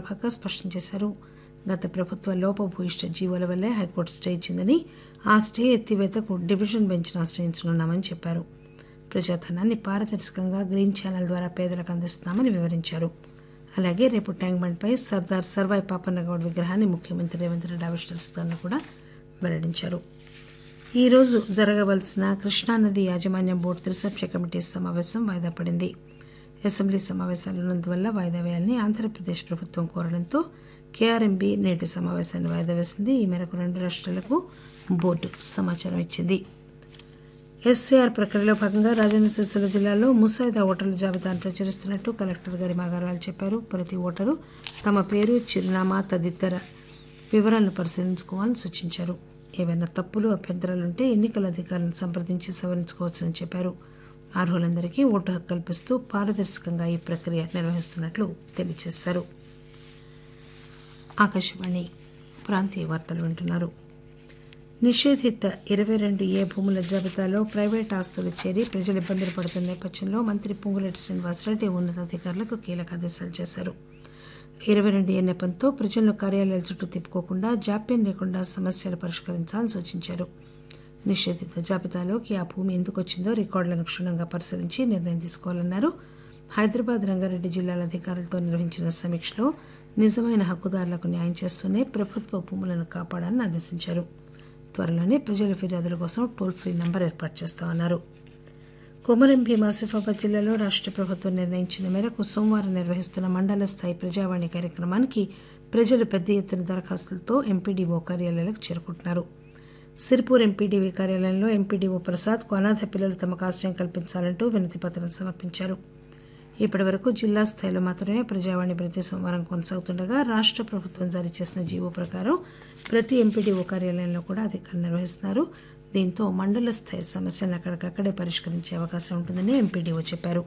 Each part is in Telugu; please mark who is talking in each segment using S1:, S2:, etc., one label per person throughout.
S1: ప్రభాకర్ స్పష్టం చేశారు గత ప్రభుత్వ లోపభూయిష్ట జీవోల వల్లే హైకోర్టు స్టే ఇచ్చిందని ఆ స్టే ఎత్తివేతకు డివిజన్ బెంచ్ను ఆశ్రయించనున్నామని చెప్పారు ప్రజాధనాన్ని పారదర్శకంగా గ్రీన్ ఛానల్ ద్వారా పేదలకు అందిస్తున్నామని వివరించారు అలాగే రేపు ట్యాంక్ బండ్పై సర్దార్ సర్వాయి పాపన్నగౌడ్ విగ్రహాన్ని ముఖ్యమంత్రి రేవంత్ రెడ్డి ఆవిష్కరిస్తారని కూడా వెల్లడించారు ఈ రోజు జరగవలసిన కృష్ణానది యాజమాన్యం బోర్డు త్రిసభ్య కమిటీ సమావేశం వాయిదా పడింది అసెంబ్లీ సమావేశాలు ఉన్నందువల్ల వాయిదా వేయాలని ఆంధ్రప్రదేశ్ ప్రభుత్వం కోరడంతో కేఆర్ఎంబీ నేటి సమావేశాన్ని వాయిదా వేసింది ఈ మేరకు రెండు రాష్ట్రాలకు బోర్డు సమాచారం ఇచ్చింది ఎస్ఏఆర్ ప్రక్రియలో భాగంగా రాజన్న సిరిసిల్ల జిల్లాలో ముసాయిదా ఓటర్ల జాబితాను ప్రచురిస్తున్నట్టు కలెక్టర్ గారి మాగారాలు చెప్పారు ప్రతి ఓటరు తమ పేరు చిరునామా తదితర వివరాలను పరిశీలించుకోవాలని సూచించారు ఏవైనా తప్పులు అభ్యంతరాలుంటే ఎన్నికల అధికారులను సంప్రదించి సవరించుకోవచ్చని చెప్పారు అర్హులందరికీ ఓటు హక్కు కల్పిస్తూ పారదర్శకంగా ఈ ప్రక్రియ నిర్వహిస్తున్నట్లు తెలియజేశారు ఆకాశవాణి ప్రాంతీయ వార్తలు వింటున్నారు నిషేధిత ఇరవై రెండు ఏ భూముల జాబితాలో ప్రైవేట్ ఆస్తులు చేరి ప్రజలు ఇబ్బందులు పడుతున్న నేపథ్యంలో మంత్రి పొంగులేటి శ్రీనివాసరెడ్డి ఉన్నతాధికారులకు కీలక ఆదేశాలు చేశారు ఇరవై రెండు ఏ నెపంతో ప్రజలను కార్యాలయాల చుట్టూ తిప్పుకోకుండా జాప్యం లేకుండా సమస్యలు పరిష్కరించాలని సూచించారు నిషేధిత జాబితాలోకి ఆ భూమి ఎందుకు వచ్చిందో రికార్డులను క్షుణ్ణంగా పరిశీలించి నిర్ణయం తీసుకోవాలన్నారు హైదరాబాద్ రంగారెడ్డి జిల్లాల అధికారులతో నిర్వహించిన సమీక్షలో నిజమైన హక్కుదారులకు న్యాయం చేస్తూనే ప్రభుత్వ భూములను కాపాడాలని ఆదేశించారు త్వరలోనే ప్రజల ఫిర్యాదుల కోసం టోల్ ఫ్రీ నంబర్ ఏర్పాటు చేస్తామన్నారు కొమరం భీం ఆసిఫాబాద్ జిల్లాలో రాష్ట్ర ప్రభుత్వం నిర్ణయించిన మేరకు సోమవారం నిర్వహిస్తున్న మండల స్థాయి ప్రజావాణి కార్యక్రమానికి ప్రజలు పెద్ద ఎత్తున దరఖాస్తులతో ఎంపీడీఓ కార్యాలయాలకు చేరుకుంటున్నారు సిరిపూర్ ఎంపీడీవీ కార్యాలయంలో ఎంపీడీఓ ప్రసాద్ అనాథ పిల్లలు తమకు ఆశ్రయం కల్పించాలంటూ వినతి పత్రం సమర్పించారు ఇప్పటి వరకు జిల్లా స్థాయిలో మాత్రమే ప్రజావాణి ప్రతి సోమవారం కొనసాగుతుండగా రాష్ట్ర ప్రభుత్వం జారీ చేసిన జీవో ప్రకారం ప్రతి ఎంపీడీఓ కార్యాలయంలో కూడా అధికారులు నిర్వహిస్తున్నారు దీంతో మండల స్థాయి సమస్యలను అక్కడికక్కడే పరిష్కరించే అవకాశం ఉంటుందని ఎంపీడీఓ చెప్పారు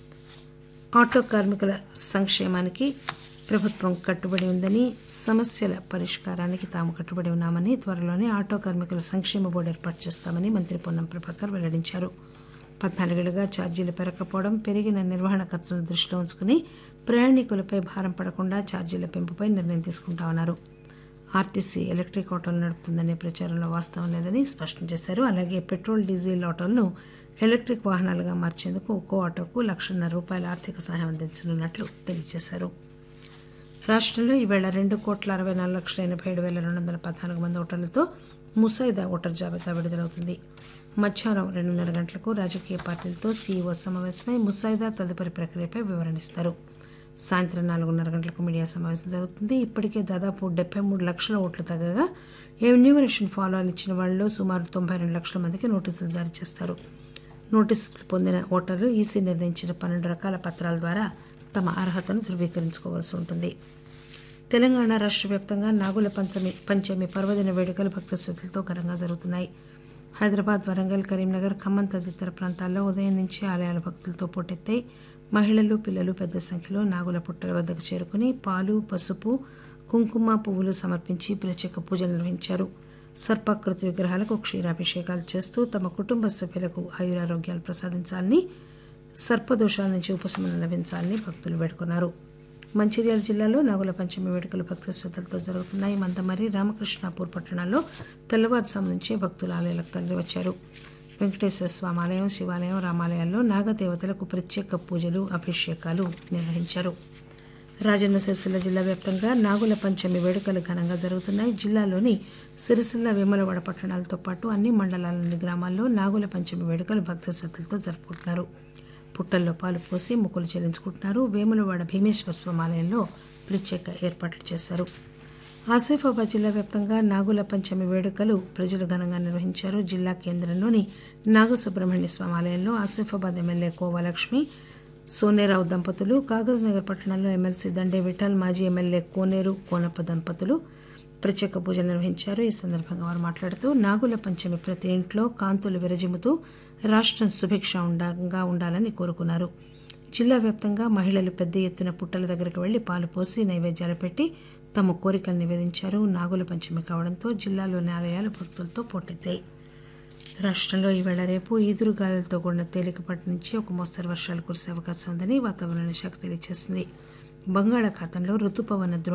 S1: ఆటో కార్మికుల సంక్షేమానికి ప్రభుత్వం కట్టుబడి ఉందని సమస్యల పరిష్కారానికి తాము కట్టుబడి ఉన్నామని త్వరలోనే ఆటో కార్మికుల సంక్షేమ బోర్డు ఏర్పాటు చేస్తామని మంత్రి పొన్నం ప్రభాకర్ వెల్లడించారు పద్నాలుగేళ్లుగా ఛార్జీలు పెరగకపోవడం పెరిగిన నిర్వహణ ఖర్చులను దృష్టిలో ఉంచుకుని ప్రయాణికులపై భారం పడకుండా ఛార్జీల పెంపుపై నిర్ణయం తీసుకుంటామన్నారు ఆర్టీసీ ఎలక్ట్రిక్ ఆటోలు నడుపుతుందనే ప్రచారంలో వాస్తవం లేదని స్పష్టం చేశారు అలాగే పెట్రోల్ డీజిల్ ఆటోలను ఎలక్ట్రిక్ వాహనాలుగా మార్చేందుకు ఒక్కో ఆటోకు లక్షన్నర రూపాయల ఆర్థిక సహాయం అందించనున్నట్లు తెలియజేశారు రాష్ట్రంలో ఈవేళ రెండు కోట్ల అరవై నాలుగు లక్షల ఎనభై ఏడు వేల రెండు వందల పద్నాలుగు మంది ఓటర్లతో ముసాయిదా ఓటర్ జాబితా విడుదలవుతుంది మధ్యాహ్నం రెండున్నర గంటలకు రాజకీయ పార్టీలతో సీఈఓ సమావేశమై ముసాయిదా తదుపరి ప్రక్రియపై వివరణిస్తారు సాయంత్రం నాలుగున్నర గంటలకు మీడియా సమావేశం జరుగుతుంది ఇప్పటికే దాదాపు డెబ్బై మూడు లక్షల ఓట్లు తగ్గగా ఎన్యూమరేషన్ ఫాలోలు ఇచ్చిన వాళ్ళలో సుమారు తొంభై రెండు లక్షల మందికి నోటీసులు జారీ చేస్తారు నోటీసులు పొందిన ఓటర్లు ఈసీ నిర్ణయించిన పన్నెండు రకాల పత్రాల ద్వారా తమ అర్హతను ధృవీకరించుకోవాల్సి ఉంటుంది తెలంగాణ రాష్ట్ర వ్యాప్తంగా నాగుల పంచమి పంచమి పర్వదిన వేడుకలు భక్త శ్రద్ధలతో ఘనంగా జరుగుతున్నాయి హైదరాబాద్ వరంగల్ కరీంనగర్ ఖమ్మం తదితర ప్రాంతాల్లో ఉదయం నుంచి ఆలయాల భక్తులతో పోటెత్తాయి మహిళలు పిల్లలు పెద్ద సంఖ్యలో నాగుల పుట్టల వద్దకు చేరుకుని పాలు పసుపు కుంకుమ పువ్వులు సమర్పించి ప్రత్యేక పూజలు నిర్వహించారు సర్పాకృతి విగ్రహాలకు క్షీరాభిషేకాలు చేస్తూ తమ కుటుంబ సభ్యులకు ఆయురారోగ్యాలు ప్రసాదించాలని సర్పదోషాల నుంచి ఉపశమనం లభించాలని భక్తులు వేడుకున్నారు మంచిర్యాల జిల్లాలో నాగుల పంచమి వేడుకలు భక్తి శ్రద్ధలతో జరుగుతున్నాయి మందమరి రామకృష్ణాపూర్ పట్టణాల్లో తెల్లవారుజాము నుంచే భక్తులు ఆలయాలకు తరలివచ్చారు వెంకటేశ్వర స్వామి ఆలయం శివాలయం రామాలయాల్లో నాగదేవతలకు ప్రత్యేక పూజలు అభిషేకాలు నిర్వహించారు రాజన్న సిరిసిల్ల జిల్లా వ్యాప్తంగా నాగుల పంచమి వేడుకలు ఘనంగా జరుగుతున్నాయి జిల్లాలోని సిరిసిల్ల వేములవాడ పట్టణాలతో పాటు అన్ని మండలాల్లోని గ్రామాల్లో నాగుల పంచమి వేడుకలు భక్తి శ్రద్ధలతో జరుపుకుంటున్నారు పుట్టల్లో పాలు పోసి మొక్కులు చెల్లించుకుంటున్నారు వేములవాడ భీమేశ్వర స్వామి ఆలయంలో ప్రత్యేక ఏర్పాట్లు చేశారు ఆసిఫాబాద్ జిల్లా వ్యాప్తంగా నాగుల పంచమి వేడుకలు ప్రజలు ఘనంగా నిర్వహించారు జిల్లా కేంద్రంలోని నాగసుబ్రహ్మణ్య స్వామి ఆలయంలో ఆసిఫాబాద్ ఎమ్మెల్యే కోవలక్ష్మి సోనేరావు దంపతులు కాగజ్ నగర్ పట్టణంలో ఎమ్మెల్సీ దండే విఠల్ మాజీ ఎమ్మెల్యే కోనేరు కోనప్ప దంపతులు ప్రత్యేక పూజలు నిర్వహించారు ఈ సందర్భంగా వారు మాట్లాడుతూ నాగుల పంచమి ప్రతి ఇంట్లో కాంతులు విరజిమ్ముతూ రాష్ట్రం సుభిక్షంగా ఉండాలని కోరుకున్నారు జిల్లా వ్యాప్తంగా మహిళలు పెద్ద ఎత్తున పుట్టల దగ్గరకు వెళ్లి పాలు పోసి నైవేద్యాలు పెట్టి తమ కోరికలు నివేదించారు నాగుల పంచమి కావడంతో జిల్లాలోని ఆలయాలు భక్తులతో పోటెత్తాయి రాష్ట్రంలో ఈవేళ రేపు ఈదురుగాలులతో కూడిన తేలికపాటి నుంచి ఒక మోస్తరు వర్షాలు కురిసే అవకాశం ఉందని వాతావరణ శాఖ తెలియజేసింది బంగాళాఖాతంలో రుతుపవన